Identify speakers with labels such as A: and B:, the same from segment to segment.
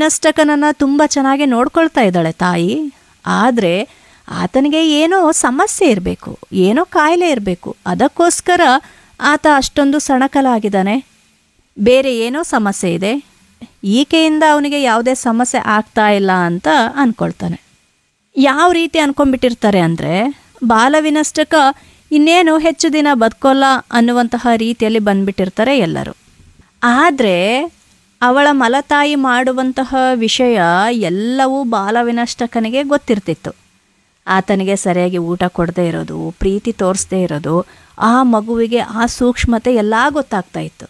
A: ವಿನಷ್ಟಕನನ್ನು ತುಂಬ ಚೆನ್ನಾಗಿ ನೋಡ್ಕೊಳ್ತಾ ಇದ್ದಾಳೆ ತಾಯಿ ಆದರೆ ಆತನಿಗೆ ಏನೋ ಸಮಸ್ಯೆ ಇರಬೇಕು ಏನೋ ಕಾಯಿಲೆ ಇರಬೇಕು ಅದಕ್ಕೋಸ್ಕರ ಆತ ಅಷ್ಟೊಂದು ಸಣಕಲಾಗಿದ್ದಾನೆ ಬೇರೆ ಏನೋ ಸಮಸ್ಯೆ ಇದೆ ಈಕೆಯಿಂದ ಅವನಿಗೆ ಯಾವುದೇ ಸಮಸ್ಯೆ ಆಗ್ತಾ ಇಲ್ಲ ಅಂತ ಅಂದ್ಕೊಳ್ತಾನೆ ಯಾವ ರೀತಿ ಅನ್ಕೊಂಡ್ಬಿಟ್ಟಿರ್ತಾರೆ ಅಂದರೆ ಬಾಲವಿನಷ್ಟಕ ಇನ್ನೇನು ಹೆಚ್ಚು ದಿನ ಬದುಕೋಲ್ಲ ಅನ್ನುವಂತಹ ರೀತಿಯಲ್ಲಿ ಬಂದ್ಬಿಟ್ಟಿರ್ತಾರೆ ಎಲ್ಲರೂ ಆದರೆ ಅವಳ ಮಲತಾಯಿ ಮಾಡುವಂತಹ ವಿಷಯ ಎಲ್ಲವೂ ಬಾಲವಿನಷ್ಟಕನಿಗೆ ಗೊತ್ತಿರ್ತಿತ್ತು ಆತನಿಗೆ ಸರಿಯಾಗಿ ಊಟ ಕೊಡದೇ ಇರೋದು ಪ್ರೀತಿ ತೋರಿಸದೇ ಇರೋದು ಆ ಮಗುವಿಗೆ ಆ ಸೂಕ್ಷ್ಮತೆ ಎಲ್ಲ ಗೊತ್ತಾಗ್ತಾ ಇತ್ತು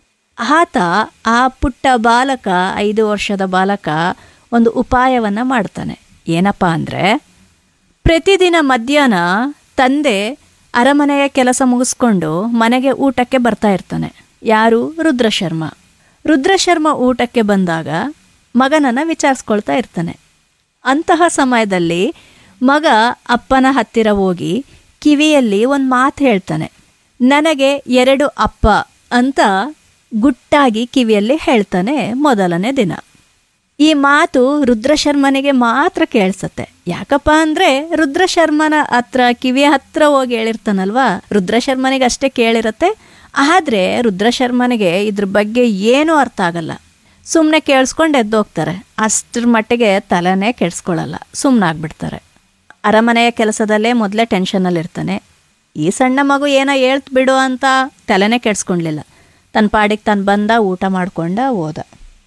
A: ಆತ ಆ ಪುಟ್ಟ ಬಾಲಕ ಐದು ವರ್ಷದ ಬಾಲಕ ಒಂದು ಉಪಾಯವನ್ನು ಮಾಡ್ತಾನೆ ಏನಪ್ಪ ಅಂದರೆ ಪ್ರತಿದಿನ ಮಧ್ಯಾಹ್ನ ತಂದೆ ಅರಮನೆಯ ಕೆಲಸ ಮುಗಿಸ್ಕೊಂಡು ಮನೆಗೆ ಊಟಕ್ಕೆ ಬರ್ತಾ ಇರ್ತಾನೆ ಯಾರು ರುದ್ರಶರ್ಮ ರುದ್ರಶರ್ಮ ಊಟಕ್ಕೆ ಬಂದಾಗ ಮಗನನ್ನು ವಿಚಾರಿಸ್ಕೊಳ್ತಾ ಇರ್ತಾನೆ ಅಂತಹ ಸಮಯದಲ್ಲಿ ಮಗ ಅಪ್ಪನ ಹತ್ತಿರ ಹೋಗಿ ಕಿವಿಯಲ್ಲಿ ಒಂದು ಮಾತು ಹೇಳ್ತಾನೆ ನನಗೆ ಎರಡು ಅಪ್ಪ ಅಂತ ಗುಟ್ಟಾಗಿ ಕಿವಿಯಲ್ಲಿ ಹೇಳ್ತಾನೆ ಮೊದಲನೇ ದಿನ ಈ ಮಾತು ರುದ್ರಶರ್ಮನಿಗೆ ಮಾತ್ರ ಕೇಳಿಸತ್ತೆ ಯಾಕಪ್ಪ ಅಂದರೆ ರುದ್ರಶರ್ಮನ ಹತ್ರ ಕಿವಿಯ ಹತ್ರ ಹೋಗಿ ಹೇಳಿರ್ತಾನಲ್ವಾ ರುದ್ರಶರ್ಮನಿಗೆ ಅಷ್ಟೇ ಕೇಳಿರತ್ತೆ ಆದರೆ ರುದ್ರಶರ್ಮನಿಗೆ ಇದ್ರ ಬಗ್ಗೆ ಏನೂ ಅರ್ಥ ಆಗಲ್ಲ ಸುಮ್ಮನೆ ಕೇಳಿಸ್ಕೊಂಡು ಎದ್ದೋಗ್ತಾರೆ ಅಷ್ಟರ ಮಟ್ಟಿಗೆ ತಲೆನೇ ಕೆಡಿಸ್ಕೊಳ್ಳಲ್ಲ ಸುಮ್ಮನಾಗ್ಬಿಡ್ತಾರೆ ಅರಮನೆಯ ಕೆಲಸದಲ್ಲೇ ಮೊದಲೇ ಟೆನ್ಷನಲ್ಲಿರ್ತಾನೆ ಈ ಸಣ್ಣ ಮಗು ಏನೋ ಹೇಳ್ತು ಬಿಡು ಅಂತ ತಲೆನೇ ಕೆಡಿಸ್ಕೊಳ್ಲಿಲ್ಲ ತನ್ನ ಪಾಡಿಗೆ ತಾನು ಬಂದ ಊಟ ಮಾಡ್ಕೊಂಡ ಹೋದ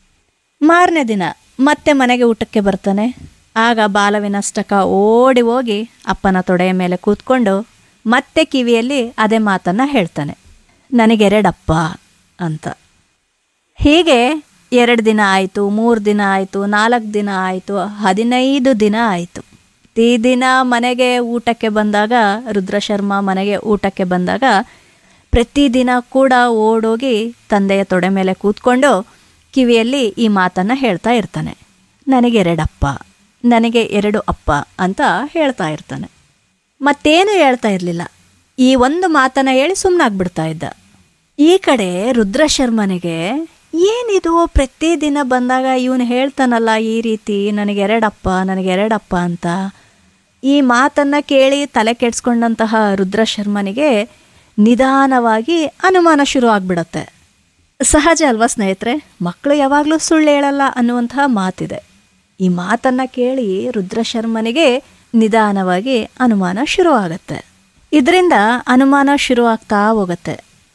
A: ಮಾರನೇ ದಿನ ಮತ್ತೆ ಮನೆಗೆ ಊಟಕ್ಕೆ ಬರ್ತಾನೆ ಆಗ ಬಾಲವಿನಷ್ಟಕ ಓಡಿ ಹೋಗಿ ಅಪ್ಪನ ತೊಡೆಯ ಮೇಲೆ ಕೂತ್ಕೊಂಡು ಮತ್ತೆ ಕಿವಿಯಲ್ಲಿ ಅದೇ ಮಾತನ್ನು ಹೇಳ್ತಾನೆ ನನಗೆರಡಪ್ಪ ಅಂತ ಹೀಗೆ ಎರಡು ದಿನ ಆಯಿತು ಮೂರು ದಿನ ಆಯಿತು ನಾಲ್ಕು ದಿನ ಆಯಿತು ಹದಿನೈದು ದಿನ ಆಯಿತು ಈ ದಿನ ಮನೆಗೆ ಊಟಕ್ಕೆ ಬಂದಾಗ ರುದ್ರಶರ್ಮ ಮನೆಗೆ ಊಟಕ್ಕೆ ಬಂದಾಗ ಪ್ರತಿದಿನ ಕೂಡ ಓಡೋಗಿ ತಂದೆಯ ತೊಡೆ ಮೇಲೆ ಕೂತ್ಕೊಂಡು ಕಿವಿಯಲ್ಲಿ ಈ ಮಾತನ್ನು ಹೇಳ್ತಾ ಇರ್ತಾನೆ ನನಗೆ ಎರಡಪ್ಪ ನನಗೆ ಎರಡು ಅಪ್ಪ ಅಂತ ಹೇಳ್ತಾ ಇರ್ತಾನೆ ಮತ್ತೇನು ಹೇಳ್ತಾ ಇರಲಿಲ್ಲ ಈ ಒಂದು ಮಾತನ್ನು ಹೇಳಿ ಸುಮ್ಮನಾಗ್ಬಿಡ್ತಾ ಇದ್ದ ಈ ಕಡೆ ರುದ್ರಶರ್ಮನಿಗೆ ಏನಿದು ಪ್ರತಿದಿನ ಬಂದಾಗ ಇವನು ಹೇಳ್ತಾನಲ್ಲ ಈ ರೀತಿ ನನಗೆ ಎರಡಪ್ಪ ನನಗೆ ಎರಡಪ್ಪ ಅಂತ ಈ ಮಾತನ್ನು ಕೇಳಿ ತಲೆ ಕೆಡ್ಸ್ಕೊಂಡಂತಹ ರುದ್ರಶರ್ಮನಿಗೆ ನಿಧಾನವಾಗಿ ಅನುಮಾನ ಶುರು ಆಗ್ಬಿಡತ್ತೆ ಸಹಜ ಅಲ್ವಾ ಸ್ನೇಹಿತರೆ ಮಕ್ಕಳು ಯಾವಾಗಲೂ ಸುಳ್ಳು ಹೇಳಲ್ಲ ಅನ್ನುವಂತಹ ಮಾತಿದೆ ಈ ಮಾತನ್ನು ಕೇಳಿ ರುದ್ರಶರ್ಮನಿಗೆ ನಿಧಾನವಾಗಿ ಅನುಮಾನ ಶುರು ಆಗತ್ತೆ ಇದರಿಂದ ಅನುಮಾನ ಶುರು ಆಗ್ತಾ ಹೋಗುತ್ತೆ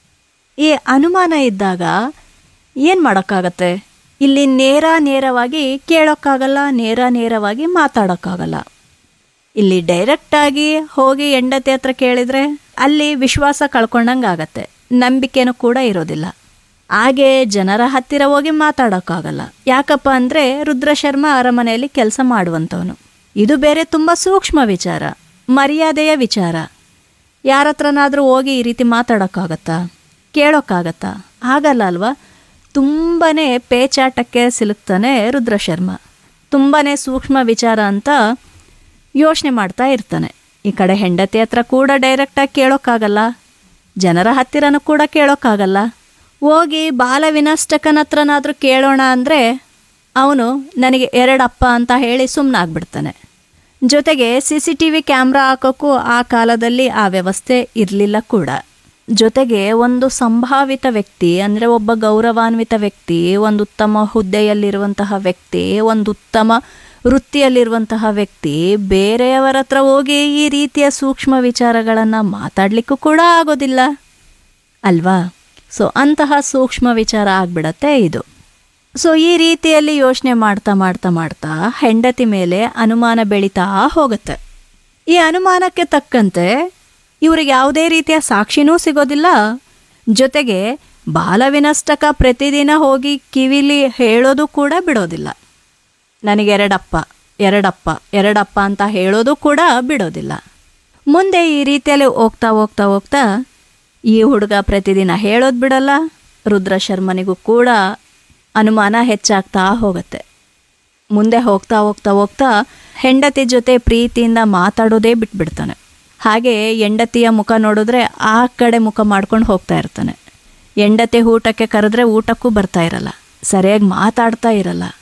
A: ಈ ಅನುಮಾನ ಇದ್ದಾಗ ಏನು ಮಾಡೋಕ್ಕಾಗತ್ತೆ ಇಲ್ಲಿ ನೇರ ನೇರವಾಗಿ ಕೇಳೋಕ್ಕಾಗಲ್ಲ ನೇರ ನೇರವಾಗಿ ಮಾತಾಡೋಕ್ಕಾಗಲ್ಲ ಇಲ್ಲಿ ಡೈರೆಕ್ಟಾಗಿ ಹೋಗಿ ಹೆಂಡತಿ ಹತ್ರ ಕೇಳಿದರೆ ಅಲ್ಲಿ ವಿಶ್ವಾಸ ಕಳ್ಕೊಂಡಂಗೆ ಆಗತ್ತೆ ನಂಬಿಕೆನೂ ಕೂಡ ಇರೋದಿಲ್ಲ ಹಾಗೆ ಜನರ ಹತ್ತಿರ ಹೋಗಿ ಮಾತಾಡೋಕ್ಕಾಗಲ್ಲ ಯಾಕಪ್ಪ ಅಂದರೆ ರುದ್ರಶರ್ಮ ಅರಮನೆಯಲ್ಲಿ ಕೆಲಸ ಮಾಡುವಂಥವನು ಇದು ಬೇರೆ ತುಂಬ ಸೂಕ್ಷ್ಮ ವಿಚಾರ ಮರ್ಯಾದೆಯ ವಿಚಾರ ಯಾರ ಹತ್ರನಾದರೂ ಹೋಗಿ ಈ ರೀತಿ ಮಾತಾಡೋಕ್ಕಾಗತ್ತಾ ಕೇಳೋಕ್ಕಾಗತ್ತಾ ಆಗಲ್ಲ ಅಲ್ವಾ ತುಂಬಾ ಪೇಚಾಟಕ್ಕೆ ಸಿಲುಕ್ತಾನೆ ರುದ್ರಶರ್ಮ ತುಂಬಾ ಸೂಕ್ಷ್ಮ ವಿಚಾರ ಅಂತ ಯೋಚನೆ ಮಾಡ್ತಾ ಇರ್ತಾನೆ ಈ ಕಡೆ ಹೆಂಡತಿ ಹತ್ರ ಕೂಡ ಡೈರೆಕ್ಟಾಗಿ ಕೇಳೋಕ್ಕಾಗಲ್ಲ ಜನರ ಹತ್ತಿರನೂ ಕೂಡ ಕೇಳೋಕ್ಕಾಗಲ್ಲ ಹೋಗಿ ಬಾಲ ವಿನಷ್ಟಕನ ಹತ್ರನಾದರೂ ಕೇಳೋಣ ಅಂದರೆ ಅವನು ನನಗೆ ಎರಡಪ್ಪ ಅಂತ ಹೇಳಿ ಸುಮ್ಮನಾಗ್ಬಿಡ್ತಾನೆ ಜೊತೆಗೆ C C T V camera ಹಾಕೋಕ್ಕೂ ಆ ಕಾಲದಲ್ಲಿ ಆ ವ್ಯವಸ್ಥೆ ಇರಲಿಲ್ಲ ಕೂಡ ಜೊತೆಗೆ ಒಂದು ಸಂಭಾವಿತ ವ್ಯಕ್ತಿ ಅಂದರೆ ಒಬ್ಬ ಗೌರವಾನ್ವಿತ ವ್ಯಕ್ತಿ ಒಂದು ಉತ್ತಮ ಹುದ್ದೆಯಲ್ಲಿರುವಂತಹ ವ್ಯಕ್ತಿ ಒಂದು ಉತ್ತಮ ವೃತ್ತಿಯಲ್ಲಿರುವಂತಹ ವ್ಯಕ್ತಿ ಬೇರೆಯವರ ಹತ್ರ ಹೋಗಿ ಈ ರೀತಿಯ ಸೂಕ್ಷ್ಮ ವಿಚಾರಗಳನ್ನು ಮಾತಾಡಲಿಕ್ಕೂ ಕೂಡ ಆಗೋದಿಲ್ಲ ಅಲ್ವಾ ಸೊ ಅಂತಹ ಸೂಕ್ಷ್ಮ ವಿಚಾರ ಆಗ್ಬಿಡತ್ತೆ ಇದು ಸೊ ಈ ರೀತಿಯಲ್ಲಿ ಯೋಚನೆ ಮಾಡ್ತಾ ಮಾಡ್ತಾ ಮಾಡ್ತಾ ಹೆಂಡತಿ ಮೇಲೆ ಅನುಮಾನ ಬೆಳೀತಾ ಹೋಗುತ್ತೆ ಈ ಅನುಮಾನಕ್ಕೆ ತಕ್ಕಂತೆ ಇವ್ರಿಗೆ ಯಾವುದೇ ರೀತಿಯ ಸಾಕ್ಷಿನೂ ಸಿಗೋದಿಲ್ಲ ಜೊತೆಗೆ ಬಾಲವಿನಷ್ಟಕ ಪ್ರತಿದಿನ ಹೋಗಿ ಕಿವಿಲಿ ಹೇಳೋದು ಕೂಡ ಬಿಡೋದಿಲ್ಲ ನನಗೆ ಎರಡಪ್ಪ ಎರಡಪ್ಪ ಎರಡಪ್ಪ ಅಂತ ಹೇಳೋದು ಕೂಡ ಬಿಡೋದಿಲ್ಲ ಮುಂದೆ ಈ ರೀತಿಯಲ್ಲಿ ಹೋಗ್ತಾ ಹೋಗ್ತಾ ಹೋಗ್ತಾ ಈ ಹುಡುಗ ಪ್ರತಿದಿನ ಹೇಳೋದು ಬಿಡಲ್ಲ ರುದ್ರಶರ್ಮನಿಗೂ ಕೂಡ ಅನುಮಾನ ಹೆಚ್ಚಾಗ್ತಾ ಹೋಗುತ್ತೆ ಮುಂದೆ ಹೋಗ್ತಾ ಹೋಗ್ತಾ ಹೋಗ್ತಾ ಹೆಂಡತಿ ಜೊತೆ ಪ್ರೀತಿಯಿಂದ ಮಾತಾಡೋದೇ ಬಿಟ್ಬಿಡ್ತಾನೆ ಹಾಗೆ ಹೆಂಡತಿಯ ಮುಖ ನೋಡಿದ್ರೆ ಆ ಕಡೆ ಮುಖ ಮಾಡ್ಕೊಂಡು ಹೋಗ್ತಾ ಇರ್ತಾನೆ ಹೆಂಡತಿ ಊಟಕ್ಕೆ ಕರೆದ್ರೆ ಊಟಕ್ಕೂ ಬರ್ತಾ ಇರಲ್ಲ ಸರಿಯಾಗಿ ಮಾತಾಡ್ತಾ ಇರಲ್ಲ